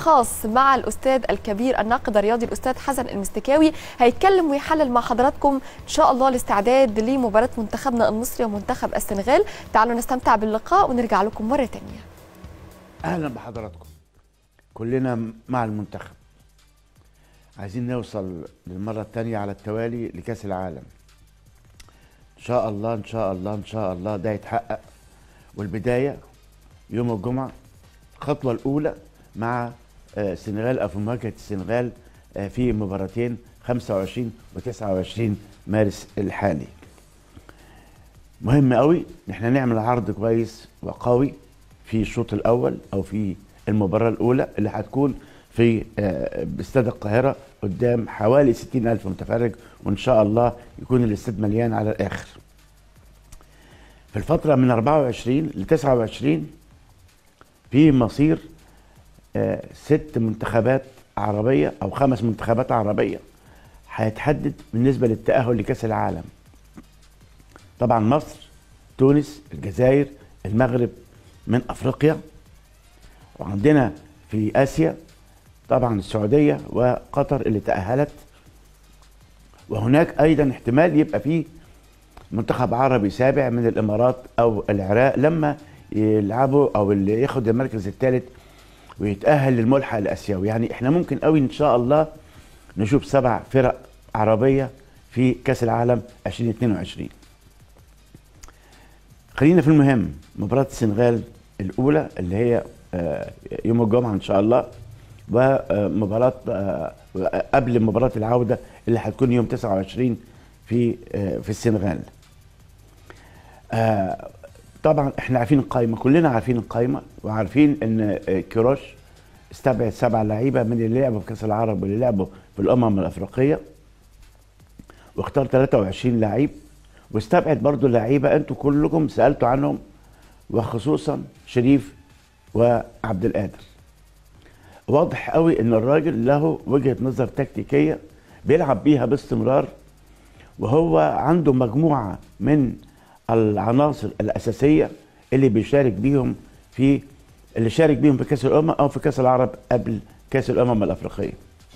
خاص مع الاستاذ الكبير الناقد الرياضي الاستاذ حسن المستكاوي هيتكلم ويحلل مع حضراتكم ان شاء الله الاستعداد لمباراه منتخبنا المصري ومنتخب السنغال تعالوا نستمتع باللقاء ونرجع لكم مره ثانيه اهلا بحضراتكم كلنا مع المنتخب عايزين نوصل للمره الثانيه على التوالي لكاس العالم ان شاء الله ان شاء الله ان شاء الله ده يتحقق والبدايه يوم الجمعه الخطوه الاولى مع آه، السنغال او في مواجهه السنغال آه، في مباراتين 25 و29 مارس الحالي مهم قوي ان احنا نعمل عرض كويس وقوي في الشوط الاول او في المباراه الاولى اللي هتكون في آه، باستاد القاهره قدام حوالي 60 الف متفرج وان شاء الله يكون الاستاد مليان على الاخر في الفتره من 24 ل 29 في مصير آه، ست منتخبات عربيه او خمس منتخبات عربيه هيتحدد بالنسبه للتاهل لكاس العالم طبعا مصر تونس الجزائر المغرب من افريقيا وعندنا في اسيا طبعا السعوديه وقطر اللي تاهلت وهناك ايضا احتمال يبقى فيه منتخب عربي سابع من الامارات او العراق لما يلعبوا او اللي ياخد المركز الثالث ويتاهل للملحق الاسيوي يعني احنا ممكن قوي ان شاء الله نشوف سبع فرق عربيه في كاس العالم 2022 خلينا في المهم مباراة السنغال الأولى اللي هي آه، يوم الجمعة إن شاء الله ومباراة آه، قبل مباراة العودة اللي هتكون يوم 29 في آه، في السنغال. آه، طبعا احنا عارفين القائمة كلنا عارفين القائمة وعارفين ان آه، كيروش استبعد سبع لعيبة من اللي لعبوا في كأس العرب واللي لعبوا في الأمم الأفريقية واختار 23 لعيب واستبعد برضو لعيبه انتوا كلكم سالتوا عنهم وخصوصا شريف وعبد القادر واضح قوي ان الراجل له وجهه نظر تكتيكيه بيلعب بيها باستمرار وهو عنده مجموعه من العناصر الاساسيه اللي بيشارك بيهم في اللي شارك بيهم في كاس الامم او في كاس العرب قبل كاس الامم الافريقيه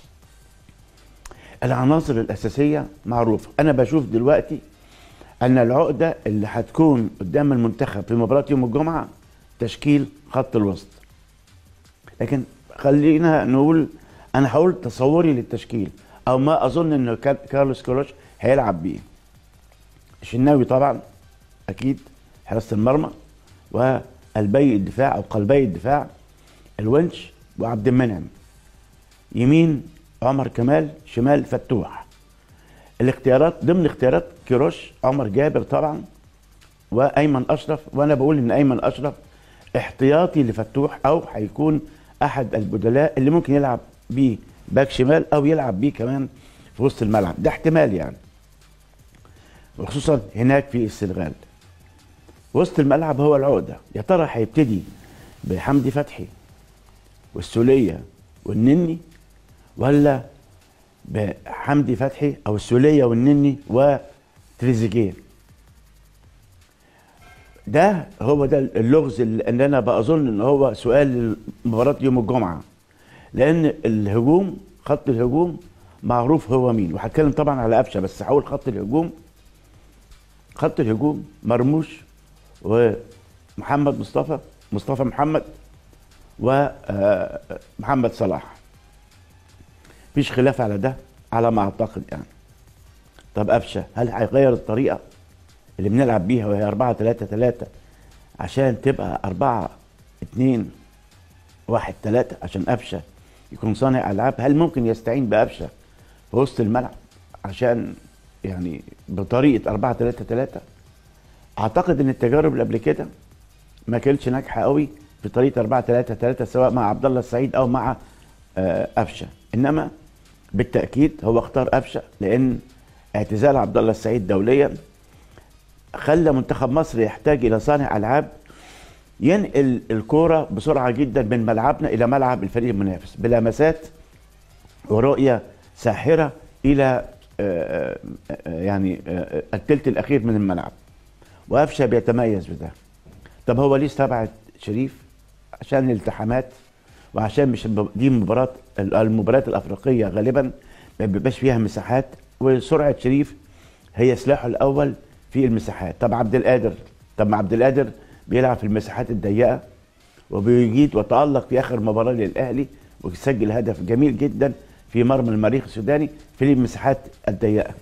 العناصر الاساسيه معروفه انا بشوف دلوقتي ان العقده اللي هتكون قدام المنتخب في مباراه يوم الجمعه تشكيل خط الوسط لكن خلينا نقول انا هقول تصوري للتشكيل او ما اظن ان كار- كارلوس كروش هيلعب بيه الشناوي طبعا اكيد حراسه المرمى وقلبي الدفاع او قلبي الدفاع الونش وعبد المنعم يمين عمر كمال شمال فتوح الاختيارات ضمن اختيارات كيروش عمر جابر طبعا وايمن اشرف وانا بقول ان ايمن اشرف احتياطي لفتوح او هيكون احد البدلاء اللي ممكن يلعب بيه باك شمال او يلعب بيه كمان في وسط الملعب ده احتمال يعني وخصوصا هناك في السنغال وسط الملعب هو العقده يا ترى هيبتدي بحمدي فتحي والسوليه والنني ولا بحمدي فتحي او السوليه والنني وتريزيجيه ده هو ده اللغز اللي ان انا بظن ان هو سؤال مباراه يوم الجمعه لان الهجوم خط الهجوم معروف هو مين وهتكلم طبعا على قفشه بس هقول خط الهجوم خط الهجوم مرموش ومحمد مصطفى مصطفى محمد ومحمد صلاح مفيش خلاف على ده على ما اعتقد يعني طب قفشه هل هيغير الطريقه اللي بنلعب بيها وهي 4 3 3 عشان تبقى 4 2 1 3 عشان قفشه يكون صانع العاب هل ممكن يستعين بقفشه في وسط الملعب عشان يعني بطريقه 4 3 3 اعتقد ان التجارب اللي قبل كده ما كانتش ناجحه قوي في طريقه 4 3 3 سواء مع عبد الله السعيد او مع آه، قفشه انما بالتاكيد هو اختار قفشه لان اعتزال عبد الله السعيد دوليا خلى منتخب مصر يحتاج الى صانع العاب ينقل الكوره بسرعه جدا من ملعبنا الى ملعب الفريق المنافس بلمسات ورؤيه ساحره الى آه، آه، يعني آه، الثلث الاخير من الملعب وقفشه بيتميز بده طب هو ليه استبعد شريف عشان الالتحامات وعشان مش الب- دي مباراه المباريات الافريقيه غالبا ما بيبقاش فيها مساحات وسرعه شريف هي سلاحه الاول في المساحات طب عبد القادر طب ما عبد القادر بيلعب في المساحات الضيقه وبيجيد وتالق في اخر مباراه للاهلي وسجل هدف جميل جدا في مرمى المريخ السوداني في المساحات الضيقه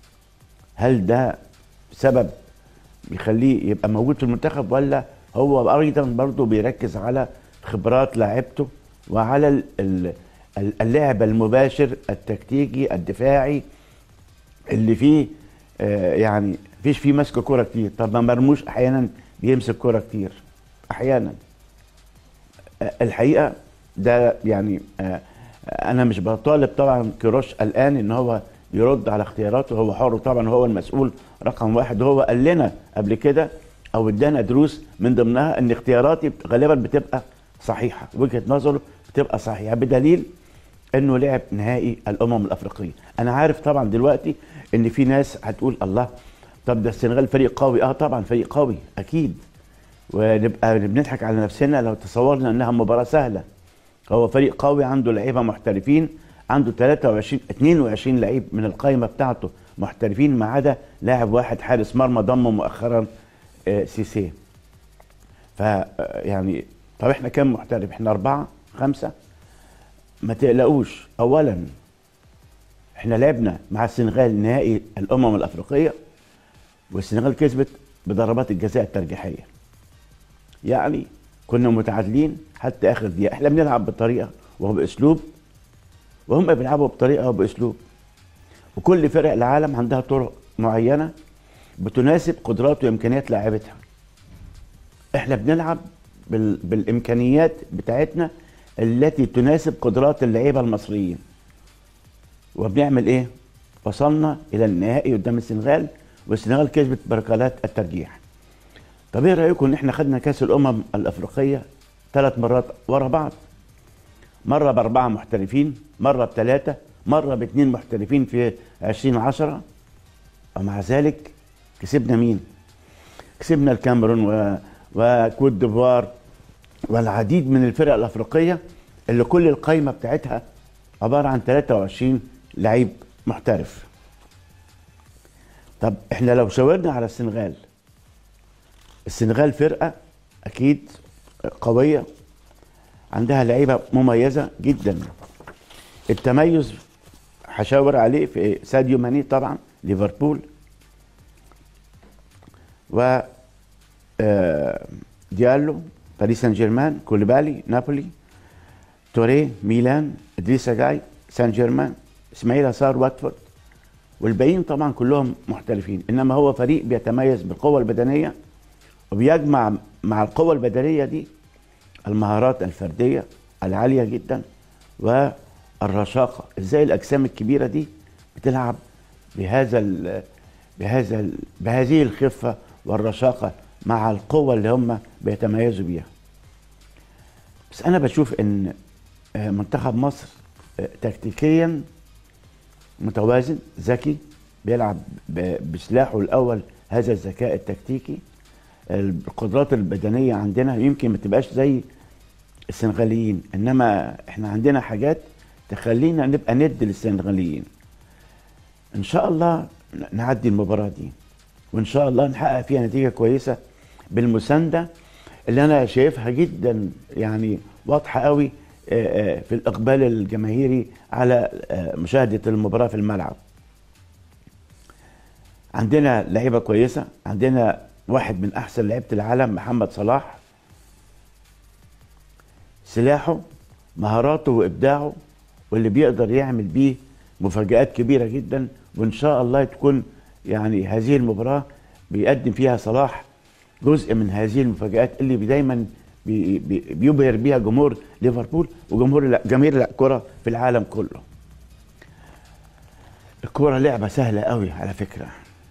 هل ده سبب بيخليه يبقى موجود في المنتخب ولا هو ايضا برضه بيركز على خبرات لاعبته وعلى ال- ال- ال- اللعب المباشر التكتيكي الدفاعي اللي فيه آه، يعني فيش فيه مسك كوره كتير طب ما مرموش احيانا بيمسك كوره كتير احيانا آه، الحقيقه ده يعني آه، انا مش بطالب طبعا كيروش الان ان هو يرد على اختياراته هو حر طبعا هو المسؤول رقم واحد هو قال لنا قبل كده او ادانا دروس من ضمنها ان اختياراتي بت- غالبا بتبقى صحيحه وجهه نظره بتبقى صحيحه بدليل انه لعب نهائي الامم الافريقيه انا عارف طبعا دلوقتي ان في ناس هتقول الله طب ده السنغال فريق قوي اه طبعا فريق قوي اكيد ونبقى بنضحك على نفسنا لو تصورنا انها مباراه سهله هو فريق قوي عنده لعيبه محترفين عنده 23 22 لعيب من القائمه بتاعته محترفين ما عدا لاعب واحد حارس مرمى ضمه مؤخرا آه، سيسي ف آه، يعني طب احنا كام محترف احنا اربعه خمسه ما تقلقوش اولا احنا لعبنا مع السنغال نهائي الامم الافريقيه والسنغال كسبت بضربات الجزاء الترجيحيه يعني كنا متعادلين حتى اخر دقيقه احنا بنلعب بطريقه وباسلوب وهم بيلعبوا بطريقه وباسلوب وكل فرق العالم عندها طرق معينه بتناسب قدرات وامكانيات لاعبتها احنا بنلعب بال... بالامكانيات بتاعتنا التي تناسب قدرات اللعيبه المصريين وبنعمل ايه وصلنا الى النهائي قدام السنغال والسنغال كسبت بركلات الترجيح طب ايه رايكم ان احنا خدنا كاس الامم الافريقيه ثلاث مرات ورا بعض مره باربعه محترفين مره بثلاثه مره باثنين محترفين في 2010 ومع ذلك كسبنا مين كسبنا الكاميرون و... وكوت ديفوار والعديد من الفرق الافريقيه اللي كل القايمه بتاعتها عباره عن 23 لعيب محترف طب احنا لو شاورنا على السنغال السنغال فرقه اكيد قويه عندها لعيبه مميزه جدا التميز هشاور عليه في ساديو ماني طبعا ليفربول و آه، ديالو باريس سان جيرمان كوليبالي نابولي توري ميلان ادريسا جاي سان جيرمان اسماعيل اسار واتفورد والباقيين طبعا كلهم محترفين انما هو فريق بيتميز بالقوه البدنيه وبيجمع مع القوه البدنيه دي المهارات الفرديه العاليه جدا والرشاقه ازاي الاجسام الكبيره دي بتلعب بهذا ال بهذا ال بهذه الخفه والرشاقه مع القوه اللي هم بيتميزوا بيها بس انا بشوف ان آه، منتخب مصر آه، تكتيكيا متوازن ذكي بيلعب ب- بسلاحه الاول هذا الذكاء التكتيكي القدرات البدنيه عندنا يمكن ما تبقاش زي السنغاليين انما احنا عندنا حاجات تخلينا نبقى ند للسنغاليين ان شاء الله ن- نعدي المباراه دي وان شاء الله نحقق فيها نتيجه كويسه بالمسانده اللي انا شايفها جدا يعني واضحه قوي آه، آه، في الاقبال الجماهيري على آه، مشاهده المباراه في الملعب عندنا لعيبه كويسه عندنا واحد من احسن لعيبه العالم محمد صلاح سلاحه مهاراته وابداعه واللي بيقدر يعمل بيه مفاجآت كبيره جدا وان شاء الله تكون يعني هذه المباراه بيقدم فيها صلاح جزء من هذه المفاجآت اللي دايما بي بي بيبهر بيها جمهور ليفربول وجمهور جماهير الكره في العالم كله. الكوره لعبه سهله قوي على فكره.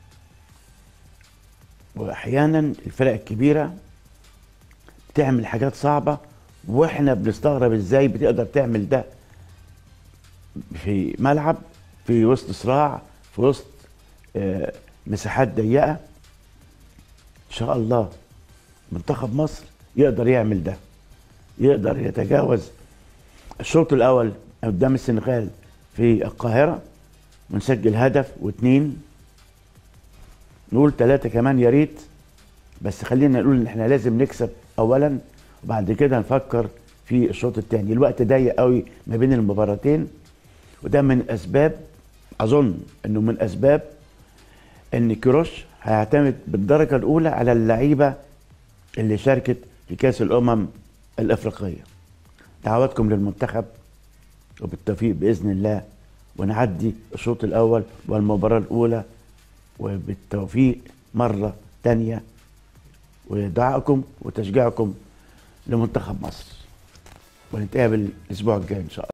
واحيانا الفرق الكبيره بتعمل حاجات صعبه واحنا بنستغرب ازاي بتقدر تعمل ده في ملعب في وسط صراع في وسط آه، مساحات ضيقه ان شاء الله منتخب مصر يقدر يعمل ده يقدر يتجاوز الشوط الاول قدام السنغال في القاهره ونسجل هدف واثنين نقول ثلاثه كمان يا ريت بس خلينا نقول ان احنا لازم نكسب اولا وبعد كده نفكر في الشوط الثاني الوقت ضيق قوي ما بين المباراتين وده من اسباب اظن انه من اسباب ان كيروش هيعتمد بالدرجه الاولى على اللعيبه اللي شاركت في كاس الامم الافريقيه دعواتكم للمنتخب وبالتوفيق باذن الله ونعدي الشوط الاول والمباراه الاولى وبالتوفيق مره تانية ودعائكم وتشجيعكم لمنتخب مصر ونتقابل الاسبوع الجاي ان شاء الله